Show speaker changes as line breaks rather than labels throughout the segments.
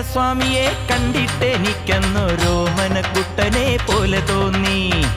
സ്വാമിയെ കണ്ടിട്ടെനിക്കെന്നൊരോ മനക്കുട്ടനെ പോലെ തോന്നി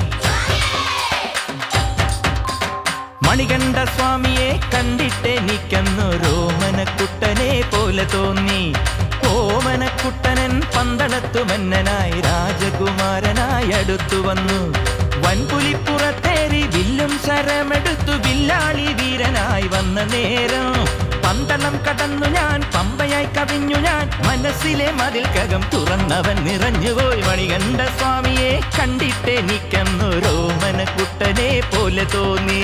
മണികണ്ഠ സ്വാമിയെ കണ്ടിട്ടെനിക്കെന്നൊരോ മനക്കുട്ടനെ പോലെ തോന്നി ഓമനക്കുട്ടനൻ പന്തളത്തു മന്നനായി രാജകുമാരനായി അടുത്തു വന്നു വൻപുലിപ്പുറത്തേറി വില്ലും ശരമെടുത്തു വില്ലാളി വീരനായി വന്ന നേരം പന്തളം കടന്നു ഞാൻ പമ്പയായി കവിഞ്ഞു ഞാൻ മനസ്സിലെ മതിൽക്കകം തുറന്നവൻ നിറഞ്ഞുപോയി മണികണ്ഠ സ്വാമിയെ കണ്ടിട്ടെനിക്കെന്നൊരോ മനക്കുട്ടനെ പോലെ തോന്നി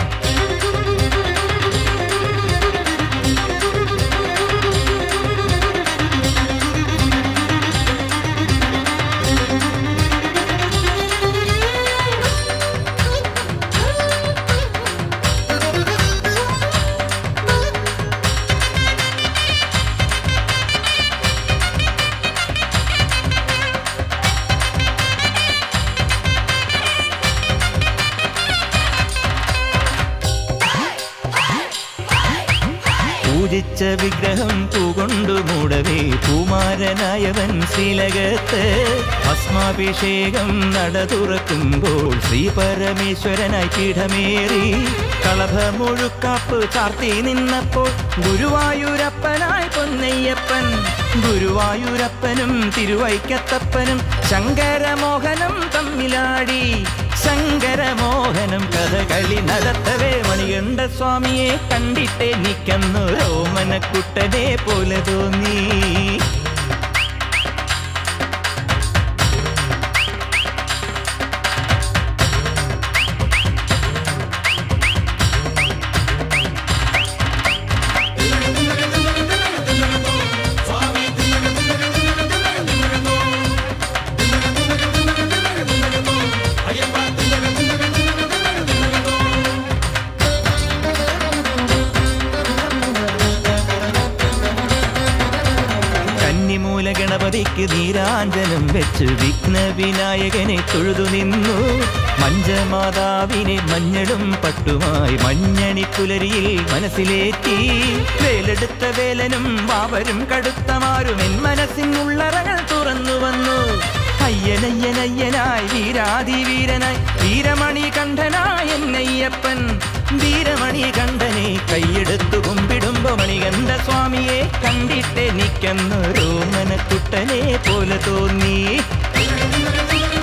പൂജിച്ച വിഗ്രഹം പൂകൊണ്ടു മൂടവേ പൂമാരനായവൻ ശ്രീലകത്ത് ഭസ്മാഭിഷേകം നട തുറക്കുമ്പോൾ ശ്രീ പരമേശ്വരനായി പീഠമേറി കളഭമുഴുക്കാപ്പ് ചാർത്തി നിന്നപ്പോൾ ഗുരുവായൂരപ്പനായി പൊന്നയ്യപ്പൻ ഗുരുവായൂരപ്പനും തിരുവൈക്കത്തപ്പനും ശങ്കരമോഹനം തമ്മിലാടി ശങ്കരമോഹനം കഥകളി നടത്തവേ മണികണ്ഠ സ്വാമിയെ കണ്ടിട്ടേ നിക്കന്നൊരോ മനക്കുട്ടനെ പോലെ തോന്നി കന്നിമൂല ഗണപതിക്ക് നീരാഞ്ജനം വെച്ച് വിഘ്ന വിനായകനെ തൊഴുതു നിന്നു മഞ്ചമാതാവിനെ മഞ്ഞളും പട്ടുമായി മഞ്ഞണി പുലരിയിൽ മനസ്സിലേറ്റി വേലെടുത്ത വേലനും വാവരും കടുത്തമാരും എൻ മനസ്സിനുള്ളറകൾ തുറന്നു വന്നു അയ്യനയ്യനയ്യനായി വീരാതി വീരനായി വീരമണി കണ്ഠനായ എന്നയ്യപ്പൻ വീരമണി കണ്ഠനെ കൈയെടുത്തു കുമ്പിടുമ്പോ മണികണ്ഠ സ്വാമിയെ കണ്ടിട്ടെനിക്കെന്നൊരു മനക്കുട്ടനെ പോലെ തോന്നി